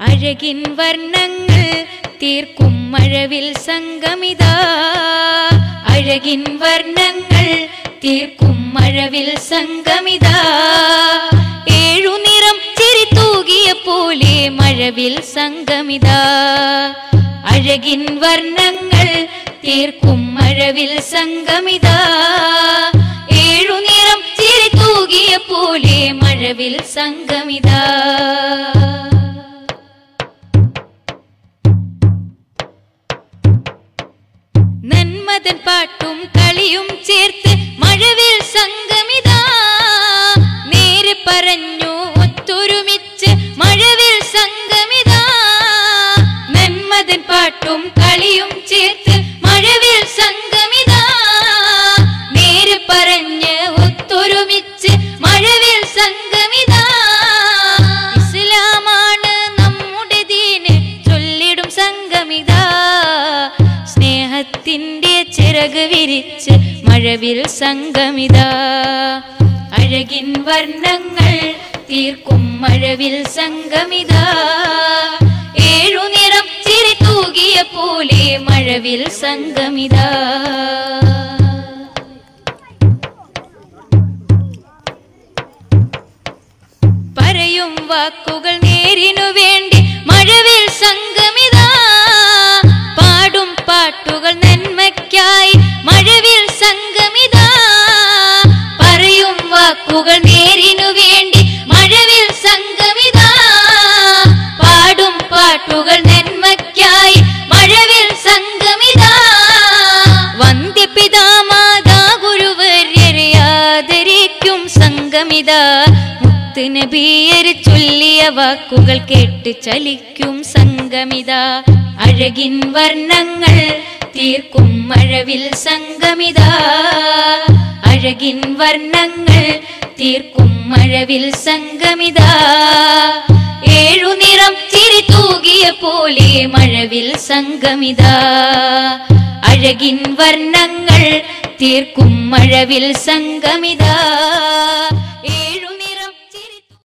അഴകിൻ വർണ്ണങ്ങൾ തീർക്കും മഴവിൽ സംഗമിതാ അഴകിൻ വർണ്ണങ്ങൾ തീർക്കും മഴവിൽ സംഗമിതാ ഏഴു നിറം ചിരി തൂകിയ പോലെ മഴവിൽ സംഗമിതാ അഴകിൻ വർണ്ണങ്ങൾ തീർക്കും മഴവിൽ സംഗമിതാ ഏഴു നിറം ചിരി തൂകിയ പോലെ മഴവിൽ സംഗമിതാ നന്മതൻ പാട്ടും കളിയും ചേർത്ത് മഴവിൽ സംഗമിതാ നേരെ പറഞ്ഞു ഒത്തൊരുമിച്ച് മഴവിൽ സംഗമിതാ നന്മതൻ പാട്ടും കളിയും ചേർത്ത് മഴവിൽ സംഗമിതാ നേരെ പറഞ്ഞ് ഒത്തൊരുമിച്ച് മഴവിൽ സംഗമിതാ ഇസ്ലാമാണ് നമ്മുടെ ദീന് ചൊല്ലിടും സംഗമിതാ സ്നേഹത്തിന്റെ ചിറക് വിരിച്ച് മഴവിൽ സംഗമിതാ അഴകിൻ വർണ്ണങ്ങൾ തീർക്കും മഴവിൽ സംഗമിതാ ഏഴു നിറം ചിരി തൂകിയ പോലെ മഴവിൽ സംഗമിതാ പറയും വാക്കുകൾ നേരിനു വേണ്ടി മഴവിൽ സംഗമിതാ പാടും പാട്ടുകൾ നന്മയ്ക്കായി മഴവിൽ സംഗമിതാ പറയും വാക്കുകൾ നേരിനു വേണ്ടി മഴവിൽ സംഗമിതാ പാടും പാട്ടുകൾ നന്മയ്ക്കായി മഴവിൽ സംഗമിതാ വന്ധ്യപിതാമാതാ ഗുരുവര്യരെ ആദരിക്കും സംഗമിതാ മുത്ത് നബിയര് ചൊല്ലിയ വാക്കുകൾ കേട്ട് ചലിക്കും സംഗമിതാ അഴകിൻ വർണ്ണങ്ങൾ തീർക്കും മഴവിൽ സംഗമിതാ അഴകിൻ വർണ്ണങ്ങൾ തീർക്കും മഴവിൽ സംഗമിതാ ഏഴു നിറം ചിരി തൂകിയ പോലെ മഴവിൽ സംഗമിതാ അഴകിൻ വർണ്ണങ്ങൾ തീർക്കും മഴവിൽ സംഗമിതാ